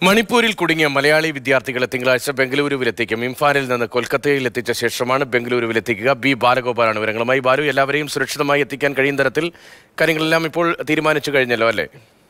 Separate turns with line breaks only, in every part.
മണിപ്പൂരിൽ കുടുങ്ങിയ മലയാളി വിദ്യാർത്ഥികളെ തിങ്കളാഴ്ച ബംഗളൂരുവിലെത്തിക്കും ഇംഫാലിൽ നിന്ന് കൊൽക്കത്തയിൽ എത്തിച്ച ശേഷമാണ് ബംഗളൂരുവിലെത്തിക്കുക ബി ബാലഗോപാലാണ് വിവരങ്ങളുമായി ബാലു എല്ലാവരെയും സുരക്ഷിതമായി എത്തിക്കാൻ കഴിയുന്ന തരത്തിൽ കാര്യങ്ങളെല്ലാം ഇപ്പോൾ തീരുമാനിച്ചു കഴിഞ്ഞല്ലോ അല്ലേ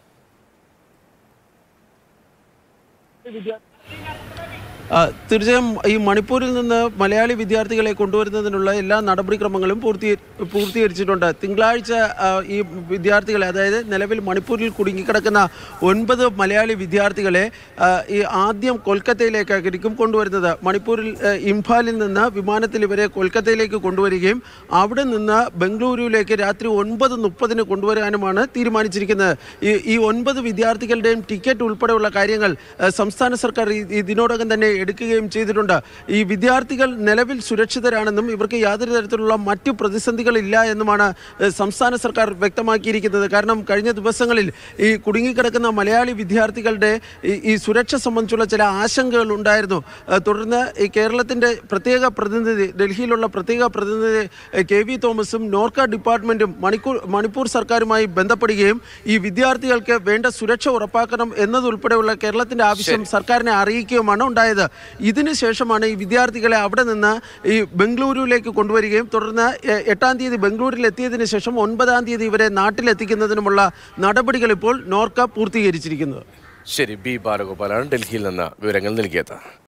ആ, തീർച്ചയായും ഈ മണിപ്പൂരിൽ നിന്ന് മലയാളി വിദ്യാർത്ഥികളെ കൊണ്ടുവരുന്നതിനുള്ള എല്ലാ നടപടിക്രമങ്ങളും പൂർത്തീ പൂർത്തീകരിച്ചിട്ടുണ്ട് തിങ്കളാഴ്ച ആ, ഈ വിദ്യാർത്ഥികളെ അതായത് നിലവിൽ മണിപ്പൂരിൽ കുടുങ്ങിക്കിടക്കുന്ന ഒൻപത് മലയാളി വിദ്യാർത്ഥികളെ ആ, ഈ ആദ്യം കൊൽക്കത്തയിലേക്കായിരിക്കും കൊണ്ടുവരുന്നത് മണിപ്പൂരിൽ ആ, ഇംഫാലിൽ നിന്ന് വിമാനത്തിൽ ഇവരെ കൊൽക്കത്തയിലേക്ക് കൊണ്ടുവരികയും അവിടെ നിന്ന് ബംഗളൂരുവിലേക്ക് രാത്രി ഒൻപത് മുപ്പതിന് കൊണ്ടുവരാനുമാണ് തീരുമാനിച്ചിരിക്കുന്നത് ഈ ഈ ഒൻപത് വിദ്യാർത്ഥികളുടെയും ടിക്കറ്റ് ഉൾപ്പെടെയുള്ള കാര്യങ്ങൾ ആ, സംസ്ഥാന സർക്കാർ ഈ- ഇതിനോടകം തന്നെ എടുക്കുകയും ചെയ്തിട്ടുണ്ട് ഈ വിദ്യാർത്ഥികൾ നിലവിൽ സുരക്ഷിതരാണെന്നും ഇവർക്ക് യാതൊരു തരത്തിലുള്ള മറ്റു പ്രതിസന്ധികളില്ല എന്നുമാണ് ഏഹ്, സംസ്ഥാന സർക്കാർ വ്യക്തമാക്കിയിരിക്കുന്നത് കാരണം കഴിഞ്ഞ ദിവസങ്ങളിൽ ഈ കുടുങ്ങിക്കിടക്കുന്ന മലയാളി വിദ്യാർത്ഥികളുടെ ഈ ഈ സുരക്ഷ സംബന്ധിച്ചുള്ള ചില ആശങ്കകൾ ഉണ്ടായിരുന്നു ഏഹ്, തുടർന്ന് ഈ കേരളത്തിൻ്റെ പ്രത്യേക പ്രതിനിധി ഡൽഹിയിലുള്ള പ്രത്യേക പ്രതിനിധി ഏഹ്, കെ വി തോമസും നോർക്ക ഡിപ്പാർട്ട്മെൻറ്റും മണിക്കൂർ മണിപ്പൂർ സർക്കാരുമായി ബന്ധപ്പെടുകയും ഈ വിദ്യാർത്ഥികൾക്ക് വേണ്ട സുരക്ഷ ഉറപ്പാക്കണം എന്നതുൾപ്പെടെയുള്ള കേരളത്തിൻ്റെ ആവശ്യം സർക്കാരിനെ അറിയിക്കുകയുമാണ് ഉണ്ടായത് ഇതിന് ശേഷമാണ് ഈ വിദ്യാർത്ഥികളെ അവിടെ നിന്ന് ഈ ബംഗളൂരുവിലേക്ക് കൊണ്ടുവരികയും തുടർന്ന് എ- എട്ടാം തീയതി ബംഗളൂരിൽ എത്തിയതിനു ശേഷം ഒൻപതാം തീയതി ഇവരെ നാട്ടിലെത്തിക്കുന്നതിനുമുള്ള നടപടികൾ ഇപ്പോൾ നോർക്ക പൂർത്തീകരിച്ചിരിക്കുന്നത്
ശരി ബി ബാലഗോപാലാണ് ഡൽഹിയിൽ നിന്ന് വിവരങ്ങൾ നൽകിയത്